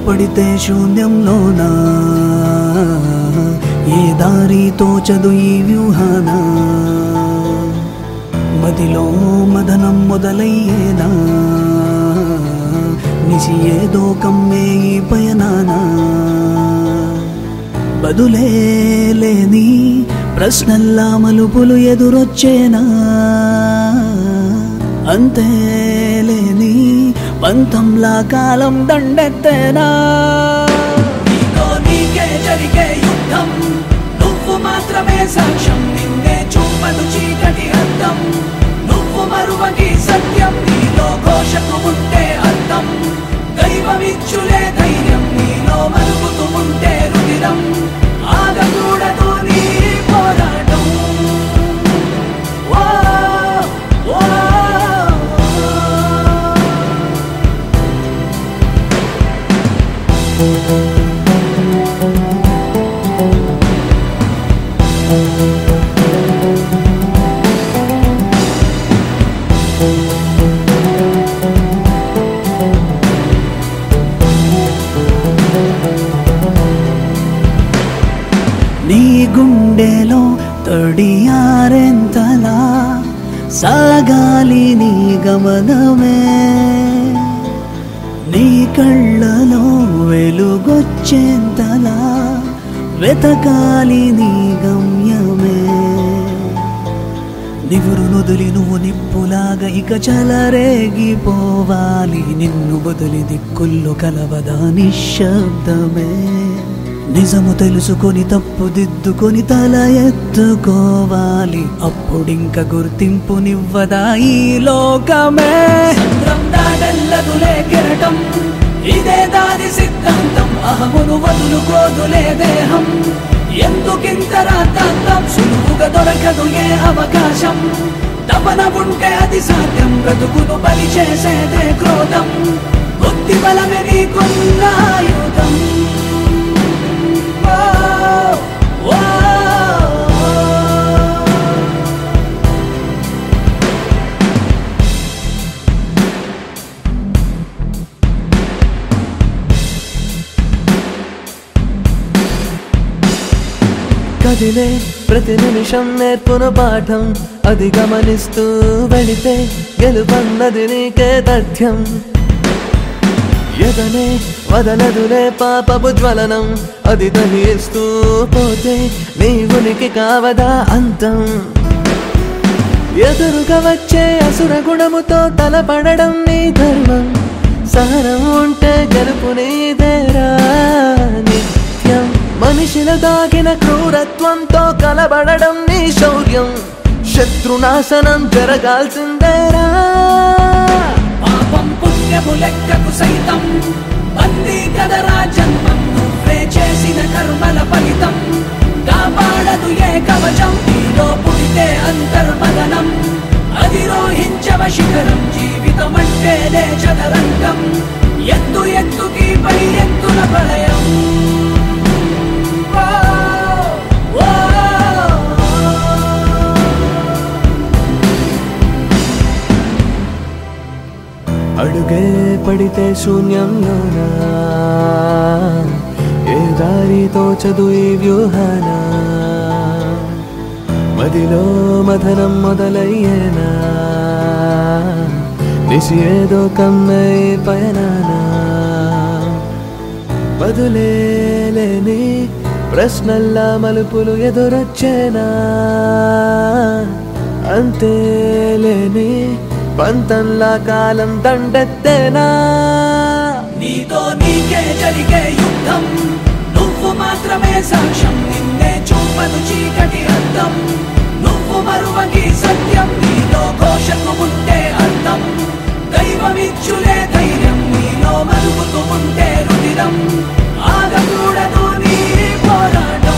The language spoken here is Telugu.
పడితే శూన్యంలోనా ఏ దారి తోచదు ఈ వ్యూహాన మదిలో మదనం మొదలయ్యేనా నిసి ఏదో కమ్మే ఈ పయనానా బదులే లేని ప్రశ్నల్లా మలుపులు ఎదురొచ్చేనా అంతే లేని పంతంలా కాలం దండెత్తేనా నీతో నీకే జరిగే యుద్ధం నువ్వు మాత్రమే సాక్ష్యం నిన్నే చూపదు చీకటి అర్థం నువ్వు మరువకి సత్యం నీలో ఘోషకు ఉంటే అర్థం దైవమిచ్చులే ధైర్యం నీలో మరుగుతూ ఉంటే రుదిరం ఆగకూడదు నీ పోరాటం ఓ, ఓ, ఓ. నీ గుండెలో తడియారెంతలా సాగాలి నీ గమనమే నీ కళ్ళలో వెలుగొచ్చేంతలా వెతకాలి నీ గమ్యమే నివురు నుదులి నువ్వు నిప్పులాగా ఇక చలరేగిపోవాలి నిన్ను బదులి దిక్కుల్లో కలవదా నిశ్శబ్దమే నిజము తెలుసుకొని తప్పు దిద్దుకొని తల ఎత్తుకోవాలి అప్పుడింక గుర్తింపునివ్వదా ఈ లోకమే చంద్రం దాటెల్లదులే కెరటం ఇదే దాని సిద్ధాంతం అహమును వదులుకోదులే దేహం ఎందుకింత రాతాంతం సులువుగా దొరకదు ఏ అవకాశం తపన ఉంటే అది సాధ్యం బ్రతుకును బలి చేసేదే క్రోధం బుద్ధి బలమే నీకున్న ఆయుధం ఓ, ఓ, ఓ. కదిలే ప్రతి నిమిషం నేర్పును పాఠం అది గమనిస్తూ వెళితే గెలుపన్నది నీకే తథ్యం ఎదనే వదలదులే పాపపు జ్వలనం అది దహిస్తూ పోతే నీ ఉనికి కావదా అంతం ఎదురుగా వచ్చే అసుర గుణముతో తలపడడం నీ ధర్మం సహనం ఉంటే గెలుపు నీదేరా నిత్యం మనిషిల దాగిన క్రూరత్వంతో కలబడడం నీ శౌర్యం శత్రునాశనం జరగాల్సిందేరా పాపం పుణ్యము లెక్కకు సైతం బందీ కదరా జన్మం నువ్వే చేసిన కర్మల ఫలితం కాపాడదు ఏ కవచం నీలో పుడితే అంతర్మదనం అధిరోహించవ శిఖరం జీవితం అంటేనే చదరంగం ఎత్తు ఎత్తుకి పై ఎత్తుల ప్రళయం ఓ, ఓ, ఓ. అడుగే పడితే శూన్యంలోనా ఏ దారితో చదువు ఈ వ్యూహాన మదిలో మథనం మొదలయ్యేనా నిసి ఏదో కమ్మై పయనానా బదులేలేని ప్రశ్నల్లా మలుపులు ఎదురొచ్చేనా అంతేలేని పంతంలా కాలం దండెత్తేనా నీతో నీకే జరిగే యుద్ధం నువ్వు మాత్రమే సాక్ష్యం నిన్నే చూపదు చీకటి అర్థం నువ్వు మరువకి సత్యం నీలో ఘోషకు ఉంటే అర్థం దైవమిచ్చులే ధైర్యం నీలో మరుగుతూ ఉంటే రుదిరం ఆగకూడదు నీ పోరాటం